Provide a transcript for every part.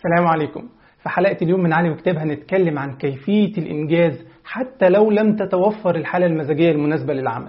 السلام عليكم في حلقة اليوم من علي وكتاب هنتكلم عن كيفية الإنجاز حتى لو لم تتوفر الحالة المزاجية المناسبة للعمل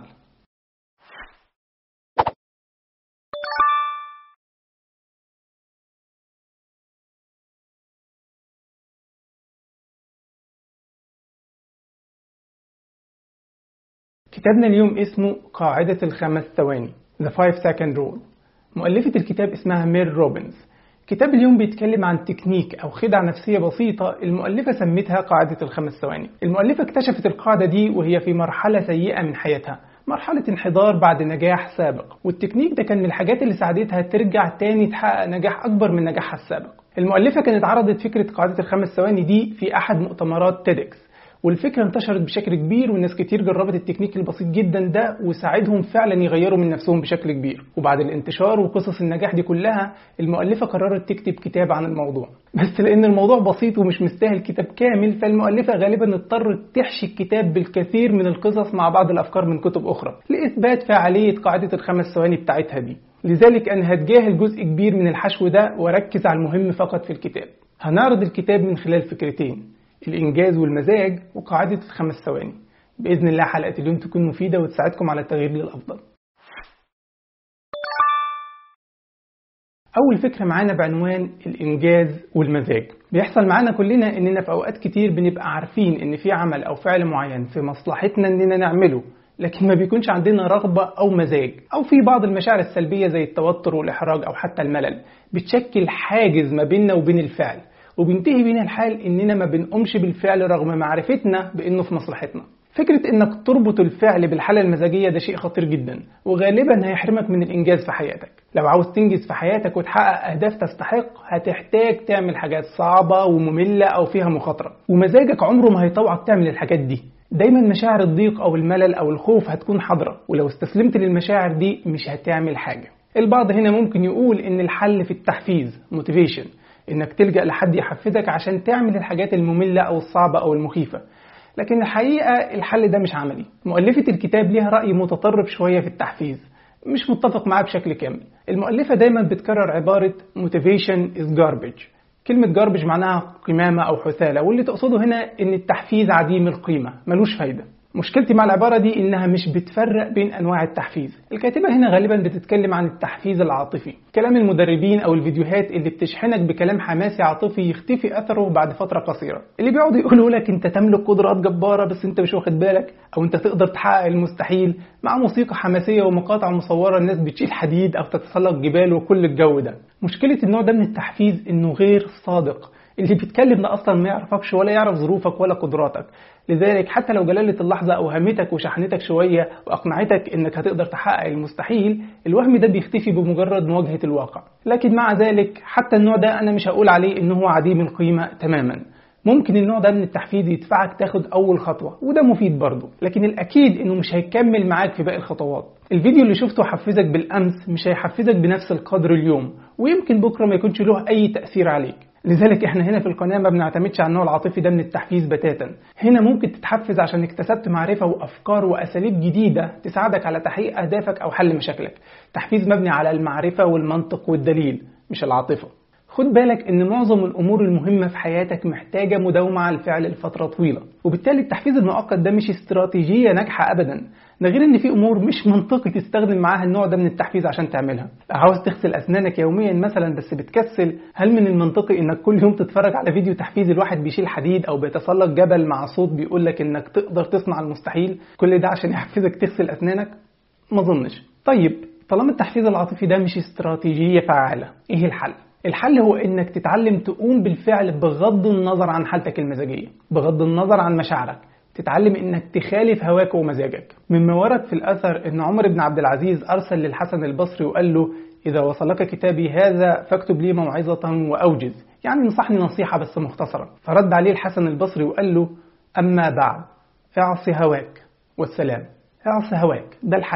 كتابنا اليوم اسمه قاعدة الخمس ثواني The Five Second Rule مؤلفة الكتاب اسمها مير روبنز كتاب اليوم بيتكلم عن تكنيك أو خدعة نفسية بسيطة المؤلفة سمتها قاعدة الخمس ثواني المؤلفة اكتشفت القاعدة دي وهي في مرحلة سيئة من حياتها مرحلة انحدار بعد نجاح سابق والتكنيك ده كان من الحاجات اللي ساعدتها ترجع تاني تحقق نجاح أكبر من نجاحها السابق المؤلفة كانت عرضت فكرة قاعدة الخمس ثواني دي في أحد مؤتمرات تيدكس والفكرة انتشرت بشكل كبير والناس كتير جربت التكنيك البسيط جدا ده وساعدهم فعلا يغيروا من نفسهم بشكل كبير وبعد الانتشار وقصص النجاح دي كلها المؤلفة قررت تكتب كتاب عن الموضوع بس لأن الموضوع بسيط ومش مستاهل كتاب كامل فالمؤلفة غالبا اضطرت تحشي الكتاب بالكثير من القصص مع بعض الأفكار من كتب أخرى لإثبات فعالية قاعدة الخمس ثواني بتاعتها دي لذلك أنا هتجاهل جزء كبير من الحشو ده وأركز على المهم فقط في الكتاب هنعرض الكتاب من خلال فكرتين الإنجاز والمزاج وقاعدة الخمس ثواني بإذن الله حلقة اليوم تكون مفيدة وتساعدكم على التغيير للأفضل أول فكرة معانا بعنوان الإنجاز والمزاج بيحصل معانا كلنا إننا في أوقات كتير بنبقى عارفين إن في عمل أو فعل معين في مصلحتنا إننا نعمله لكن ما بيكونش عندنا رغبة أو مزاج أو في بعض المشاعر السلبية زي التوتر والإحراج أو حتى الملل بتشكل حاجز ما بيننا وبين الفعل وبينتهي بينا الحال اننا ما بنقومش بالفعل رغم معرفتنا بانه في مصلحتنا فكرة انك تربط الفعل بالحالة المزاجية ده شيء خطير جدا وغالبا هيحرمك من الانجاز في حياتك لو عاوز تنجز في حياتك وتحقق اهداف تستحق هتحتاج تعمل حاجات صعبة ومملة او فيها مخاطرة ومزاجك عمره ما هيطوعك تعمل الحاجات دي دايما مشاعر الضيق او الملل او الخوف هتكون حاضرة ولو استسلمت للمشاعر دي مش هتعمل حاجة البعض هنا ممكن يقول ان الحل في التحفيز motivation انك تلجأ لحد يحفزك عشان تعمل الحاجات المملة او الصعبة او المخيفة لكن الحقيقة الحل ده مش عملي مؤلفة الكتاب ليها رأي متطرف شوية في التحفيز مش متفق معاه بشكل كامل المؤلفة دايما بتكرر عبارة motivation is garbage كلمة garbage معناها قمامة أو حثالة واللي تقصده هنا إن التحفيز عديم القيمة ملوش فايدة مشكلتي مع العبارة دي إنها مش بتفرق بين أنواع التحفيز الكاتبة هنا غالبا بتتكلم عن التحفيز العاطفي كلام المدربين أو الفيديوهات اللي بتشحنك بكلام حماسي عاطفي يختفي أثره بعد فترة قصيرة اللي بيقعدوا يقولوا لك أنت تملك قدرات جبارة بس أنت مش واخد بالك أو أنت تقدر تحقق المستحيل مع موسيقى حماسية ومقاطع مصورة الناس بتشيل حديد أو تتسلق جبال وكل الجو ده مشكلة النوع ده من التحفيز إنه غير صادق اللي بيتكلم ده اصلا ما يعرفكش ولا يعرف ظروفك ولا قدراتك لذلك حتى لو جلالة اللحظة أوهمتك وشحنتك شوية وأقنعتك إنك هتقدر تحقق المستحيل الوهم ده بيختفي بمجرد مواجهة الواقع لكن مع ذلك حتى النوع ده أنا مش هقول عليه إنه هو عديم القيمة تماما ممكن النوع ده من التحفيز يدفعك تاخد أول خطوة وده مفيد برضه لكن الأكيد إنه مش هيكمل معاك في باقي الخطوات الفيديو اللي شفته حفزك بالأمس مش هيحفزك بنفس القدر اليوم ويمكن بكرة ما يكونش له أي تأثير عليك لذلك احنا هنا في القناة ما بنعتمدش على النوع العاطفي ده من التحفيز بتاتا هنا ممكن تتحفز عشان اكتسبت معرفة وأفكار وأساليب جديدة تساعدك على تحقيق أهدافك أو حل مشاكلك تحفيز مبني على المعرفة والمنطق والدليل مش العاطفة خد بالك ان معظم الامور المهمة في حياتك محتاجة مداومة على الفعل لفترة طويلة وبالتالي التحفيز المؤقت ده مش استراتيجية ناجحة ابدا ده غير ان في امور مش منطقي تستخدم معاها النوع ده من التحفيز عشان تعملها لو عاوز تغسل اسنانك يوميا مثلا بس بتكسل هل من المنطقي انك كل يوم تتفرج على فيديو تحفيز الواحد بيشيل حديد او بيتسلق جبل مع صوت بيقول لك انك تقدر تصنع المستحيل كل ده عشان يحفزك تغسل اسنانك ما اظنش طيب طالما التحفيز العاطفي ده مش استراتيجية فعالة ايه الحل الحل هو انك تتعلم تقوم بالفعل بغض النظر عن حالتك المزاجية بغض النظر عن مشاعرك تتعلم انك تخالف هواك ومزاجك مما ورد في الاثر ان عمر بن عبد العزيز ارسل للحسن البصري وقال له اذا وصلك كتابي هذا فاكتب لي موعظة واوجز يعني نصحني نصيحة بس مختصرة فرد عليه الحسن البصري وقال له اما بعد اعص هواك والسلام اعص هواك ده الحل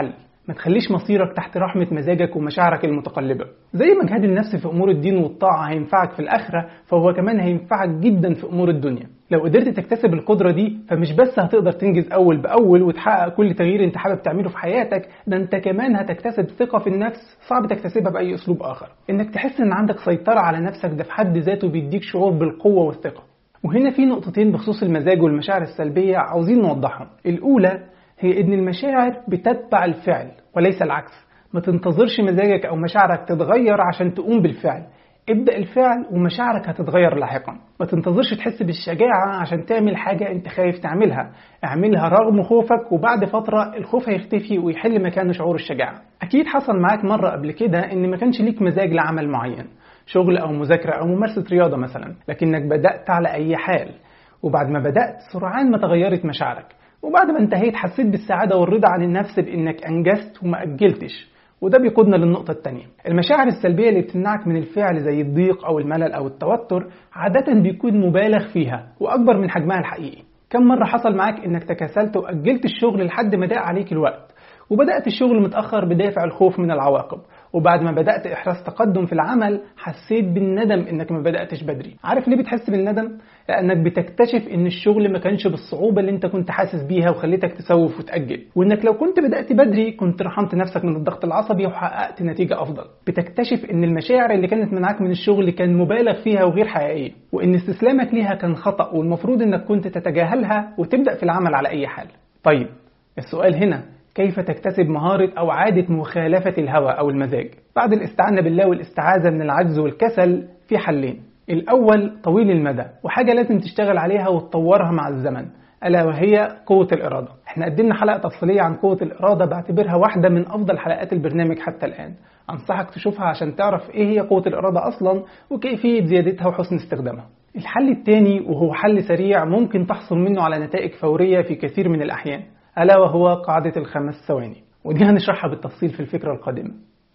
ما تخليش مصيرك تحت رحمة مزاجك ومشاعرك المتقلبة زي ما جهاد النفس في أمور الدين والطاعة هينفعك في الآخرة فهو كمان هينفعك جدا في أمور الدنيا لو قدرت تكتسب القدرة دي فمش بس هتقدر تنجز أول بأول وتحقق كل تغيير أنت حابب تعمله في حياتك ده أنت كمان هتكتسب ثقة في النفس صعب تكتسبها بأي أسلوب آخر إنك تحس إن عندك سيطرة على نفسك ده في حد ذاته بيديك شعور بالقوة والثقة وهنا في نقطتين بخصوص المزاج والمشاعر السلبية عاوزين نوضحهم الأولى هي إن المشاعر بتتبع الفعل وليس العكس ما تنتظرش مزاجك أو مشاعرك تتغير عشان تقوم بالفعل ابدأ الفعل ومشاعرك هتتغير لاحقا ما تنتظرش تحس بالشجاعة عشان تعمل حاجة انت خايف تعملها اعملها رغم خوفك وبعد فترة الخوف هيختفي ويحل مكانه شعور الشجاعة اكيد حصل معاك مرة قبل كده ان ما كانش ليك مزاج لعمل معين شغل او مذاكرة او ممارسة رياضة مثلا لكنك بدأت على اي حال وبعد ما بدأت سرعان ما تغيرت مشاعرك وبعد ما انتهيت حسيت بالسعادة والرضا عن النفس بانك انجزت وما اجلتش وده بيقودنا للنقطة التانية المشاعر السلبية اللي بتمنعك من الفعل زي الضيق أو الملل أو التوتر عادة بيكون مبالغ فيها وأكبر من حجمها الحقيقي كم مرة حصل معاك إنك تكاسلت وأجلت الشغل لحد ما ضاق عليك الوقت وبدأت الشغل متأخر بدافع الخوف من العواقب وبعد ما بدأت إحراز تقدم في العمل حسيت بالندم إنك ما بدأتش بدري عارف ليه بتحس بالندم؟ لأنك بتكتشف إن الشغل ما كانش بالصعوبة اللي أنت كنت حاسس بيها وخليتك تسوف وتأجل وإنك لو كنت بدأت بدري كنت رحمت نفسك من الضغط العصبي وحققت نتيجة أفضل بتكتشف إن المشاعر اللي كانت منعك من الشغل كان مبالغ فيها وغير حقيقية وإن استسلامك ليها كان خطأ والمفروض إنك كنت تتجاهلها وتبدأ في العمل على أي حال طيب السؤال هنا كيف تكتسب مهارة أو عادة مخالفة الهوى أو المزاج بعد الاستعانة بالله والاستعاذة من العجز والكسل في حلين الأول طويل المدى وحاجة لازم تشتغل عليها وتطورها مع الزمن ألا وهي قوة الإرادة احنا قدمنا حلقة تفصيلية عن قوة الإرادة بعتبرها واحدة من أفضل حلقات البرنامج حتى الآن أنصحك تشوفها عشان تعرف إيه هي قوة الإرادة أصلا وكيفية زيادتها وحسن استخدامها الحل الثاني وهو حل سريع ممكن تحصل منه على نتائج فورية في كثير من الأحيان ألا وهو قاعدة الخمس ثواني ودي هنشرحها بالتفصيل في الفكرة القادمة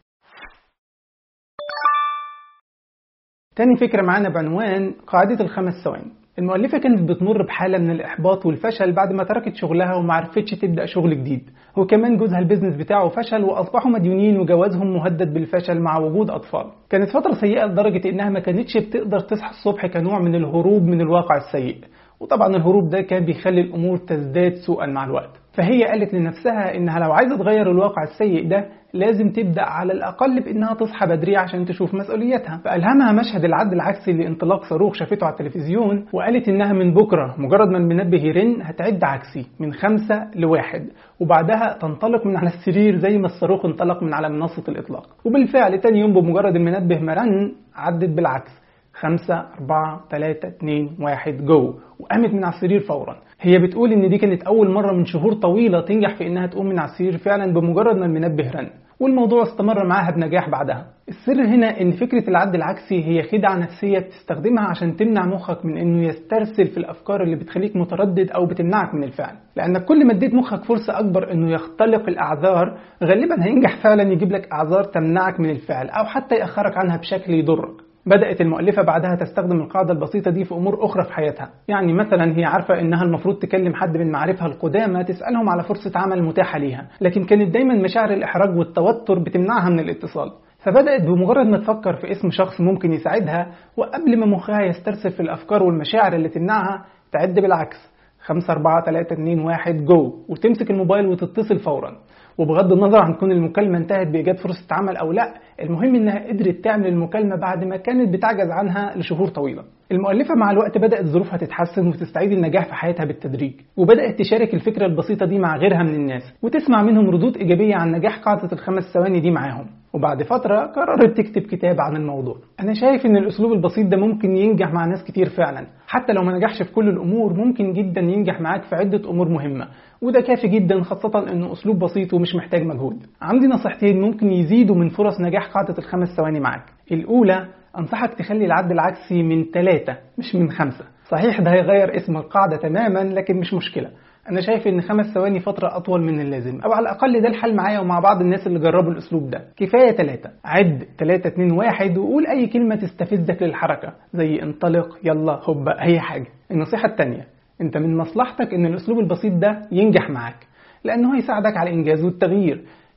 تاني فكرة معانا بعنوان قاعدة الخمس ثواني المؤلفة كانت بتمر بحالة من الإحباط والفشل بعد ما تركت شغلها ومعرفتش تبدأ شغل جديد وكمان جوزها البيزنس بتاعه فشل وأصبحوا مديونين وجوازهم مهدد بالفشل مع وجود أطفال كانت فترة سيئة لدرجة إنها ما كانتش بتقدر تصحى الصبح كنوع من الهروب من الواقع السيء وطبعا الهروب ده كان بيخلي الأمور تزداد سوءا مع الوقت فهي قالت لنفسها إنها لو عايزة تغير الواقع السيء ده لازم تبدأ على الأقل بإنها تصحى بدري عشان تشوف مسؤوليتها فألهمها مشهد العد العكسي لانطلاق صاروخ شافته على التلفزيون وقالت إنها من بكرة مجرد ما المنبه يرن هتعد عكسي من خمسة لواحد وبعدها تنطلق من على السرير زي ما الصاروخ انطلق من على منصة الإطلاق وبالفعل تاني يوم بمجرد المنبه ما رن عدت بالعكس خمسة أربعة تلاتة اتنين واحد جو وقامت من على السرير فورا هي بتقول إن دي كانت أول مرة من شهور طويلة تنجح في إنها تقوم من على السرير فعلا بمجرد ما المنبه رن والموضوع استمر معاها بنجاح بعدها السر هنا ان فكرة العد العكسي هي خدعة نفسية بتستخدمها عشان تمنع مخك من انه يسترسل في الافكار اللي بتخليك متردد او بتمنعك من الفعل لانك كل ما اديت مخك فرصة اكبر انه يختلق الاعذار غالبا هينجح فعلا يجيب لك اعذار تمنعك من الفعل او حتى ياخرك عنها بشكل يضرك بدأت المؤلفة بعدها تستخدم القاعدة البسيطة دي في أمور أخرى في حياتها يعني مثلا هي عارفة إنها المفروض تكلم حد من معارفها القدامى تسألهم على فرصة عمل متاحة ليها لكن كانت دايما مشاعر الإحراج والتوتر بتمنعها من الاتصال فبدأت بمجرد ما تفكر في اسم شخص ممكن يساعدها وقبل ما مخها يسترسل في الأفكار والمشاعر اللي تمنعها تعد بالعكس 5 4 3 2 1 جو وتمسك الموبايل وتتصل فورا وبغض النظر عن كون المكالمة انتهت بإيجاد فرصة عمل أو لا المهم إنها قدرت تعمل المكالمة بعد ما كانت بتعجز عنها لشهور طويلة المؤلفة مع الوقت بدأت ظروفها تتحسن وتستعيد النجاح في حياتها بالتدريج وبدأت تشارك الفكرة البسيطة دي مع غيرها من الناس وتسمع منهم ردود إيجابية عن نجاح قاعدة الخمس ثواني دي معاهم وبعد فترة قررت تكتب كتاب عن الموضوع أنا شايف إن الأسلوب البسيط ده ممكن ينجح مع ناس كتير فعلا حتى لو ما نجحش في كل الأمور ممكن جدا ينجح معاك في عدة أمور مهمة وده كافي جدا خاصة إنه أسلوب بسيط ومش محتاج مجهود عندي نصيحتين ممكن يزيدوا من فرص نجاح قاعدة الخمس ثواني معاك الأولى أنصحك تخلي العد العكسي من ثلاثة مش من خمسة صحيح ده هيغير اسم القاعدة تماما لكن مش مشكلة انا شايف ان خمس ثواني فتره اطول من اللازم او على الاقل ده الحل معايا ومع بعض الناس اللي جربوا الاسلوب ده كفايه ثلاثة عد 3 2 1 وقول اي كلمه تستفزك للحركه زي انطلق يلا هوبا اي حاجه النصيحه الثانيه انت من مصلحتك ان الاسلوب البسيط ده ينجح معاك لانه هيساعدك على الانجاز والتغيير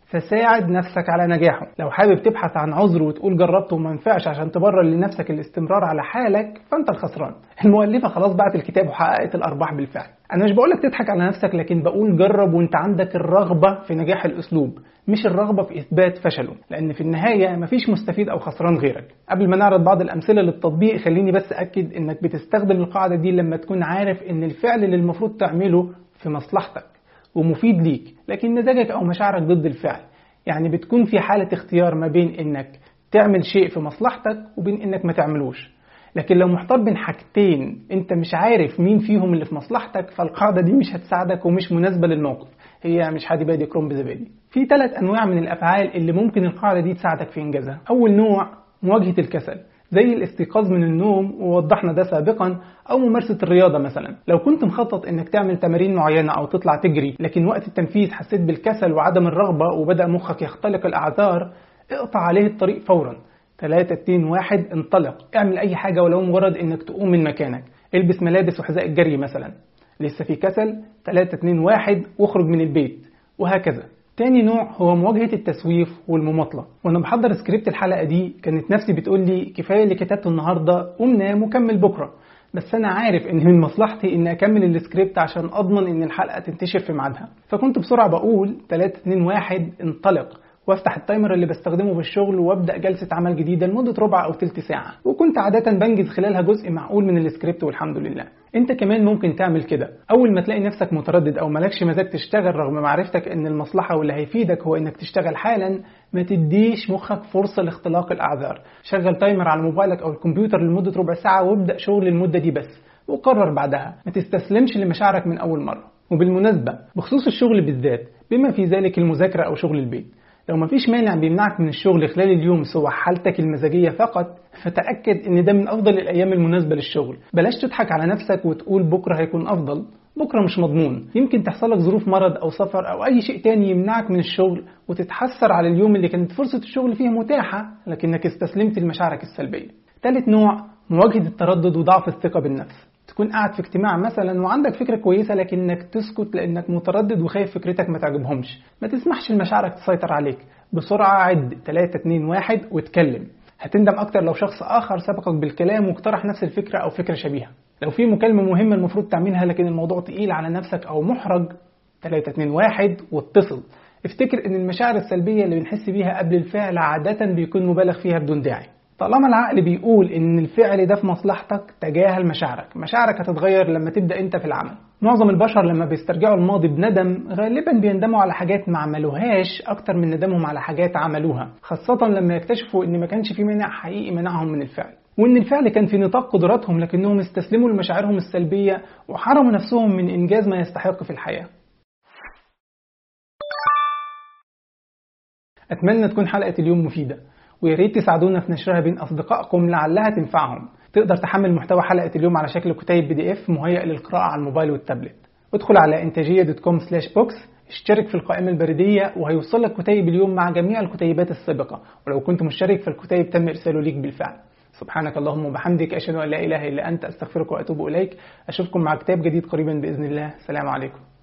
فساعد نفسك على نجاحه لو حابب تبحث عن عذر وتقول جربت وما ينفعش عشان تبرر لنفسك الاستمرار على حالك فانت الخسران المؤلفة خلاص بعت الكتاب وحققت الأرباح بالفعل أنا مش بقولك تضحك على نفسك لكن بقول جرب وانت عندك الرغبة في نجاح الأسلوب مش الرغبة في إثبات فشله لأن في النهاية مفيش مستفيد أو خسران غيرك قبل ما نعرض بعض الأمثلة للتطبيق خليني بس أكد إنك بتستخدم القاعدة دي لما تكون عارف إن الفعل اللي المفروض تعمله في مصلحتك ومفيد ليك لكن مزاجك أو مشاعرك ضد الفعل يعني بتكون في حالة اختيار ما بين إنك تعمل شيء في مصلحتك وبين إنك ما تعملوش لكن لو محتار بين حاجتين انت مش عارف مين فيهم اللي في مصلحتك فالقاعدة دي مش هتساعدك ومش مناسبة للموقف هي مش حادي بادي كروم بزبادي في ثلاث انواع من الافعال اللي ممكن القاعدة دي تساعدك في انجازها اول نوع مواجهة الكسل زي الاستيقاظ من النوم ووضحنا ده سابقا او ممارسه الرياضه مثلا لو كنت مخطط انك تعمل تمارين معينه او تطلع تجري لكن وقت التنفيذ حسيت بالكسل وعدم الرغبه وبدا مخك يختلق الاعذار اقطع عليه الطريق فورا 3 2 1 انطلق اعمل اي حاجه ولو مجرد انك تقوم من مكانك البس ملابس وحذاء الجري مثلا لسه في كسل 3 2 1 واخرج من البيت وهكذا تاني نوع هو مواجهة التسويف والمماطلة وأنا بحضر سكريبت الحلقة دي كانت نفسي بتقول لي كفاية اللي كتبته النهاردة قوم نام وكمل بكرة بس أنا عارف إن من مصلحتي إن أكمل السكريبت عشان أضمن إن الحلقة تنتشر في ميعادها فكنت بسرعة بقول 3 2 1 انطلق وافتح التايمر اللي بستخدمه في الشغل وابدا جلسه عمل جديده لمده ربع او تلت ساعه وكنت عاده بنجز خلالها جزء معقول من السكريبت والحمد لله انت كمان ممكن تعمل كده اول ما تلاقي نفسك متردد او مالكش مزاج تشتغل رغم معرفتك ان المصلحه واللي هيفيدك هو انك تشتغل حالا ما تديش مخك فرصه لاختلاق الاعذار شغل تايمر على موبايلك او الكمبيوتر لمده ربع ساعه وابدا شغل المده دي بس وقرر بعدها ما تستسلمش لمشاعرك من اول مره وبالمناسبه بخصوص الشغل بالذات بما في ذلك المذاكره او شغل البيت لو مفيش مانع بيمنعك من الشغل خلال اليوم سوى حالتك المزاجية فقط فتأكد ان ده من افضل الايام المناسبة للشغل بلاش تضحك على نفسك وتقول بكرة هيكون افضل بكرة مش مضمون يمكن تحصل لك ظروف مرض او سفر او اي شيء تاني يمنعك من الشغل وتتحسر على اليوم اللي كانت فرصة الشغل فيه متاحة لكنك استسلمت لمشاعرك السلبية ثالث نوع مواجهة التردد وضعف الثقة بالنفس تكون قاعد في اجتماع مثلا وعندك فكرة كويسة لكنك تسكت لأنك متردد وخايف فكرتك ما تعجبهمش ما تسمحش لمشاعرك تسيطر عليك بسرعة عد 3 2 1 واتكلم هتندم أكتر لو شخص آخر سبقك بالكلام واقترح نفس الفكرة أو فكرة شبيهة لو في مكالمة مهمة المفروض تعملها لكن الموضوع تقيل على نفسك أو محرج 3 2 1 واتصل افتكر ان المشاعر السلبية اللي بنحس بيها قبل الفعل عادة بيكون مبالغ فيها بدون داعي طالما العقل بيقول ان الفعل ده في مصلحتك تجاهل مشاعرك مشاعرك هتتغير لما تبدا انت في العمل معظم البشر لما بيسترجعوا الماضي بندم غالبا بيندموا على حاجات ما عملوهاش اكتر من ندمهم على حاجات عملوها خاصة لما يكتشفوا ان ما كانش في مانع حقيقي منعهم من الفعل وان الفعل كان في نطاق قدراتهم لكنهم استسلموا لمشاعرهم السلبية وحرموا نفسهم من انجاز ما يستحق في الحياة اتمنى تكون حلقة اليوم مفيدة ويا ريت تساعدونا في نشرها بين اصدقائكم لعلها تنفعهم تقدر تحمل محتوى حلقه اليوم على شكل كتيب بي دي اف مهيئ للقراءه على الموبايل والتابلت ادخل على انتاجيه دوت كوم سلاش بوكس اشترك في القائمة البريدية وهيوصلك كتيب اليوم مع جميع الكتيبات السابقة ولو كنت مشترك فالكتيب تم إرساله ليك بالفعل سبحانك اللهم وبحمدك أشهد أن لا إله إلا أنت أستغفرك وأتوب إليك أشوفكم مع كتاب جديد قريبا بإذن الله سلام عليكم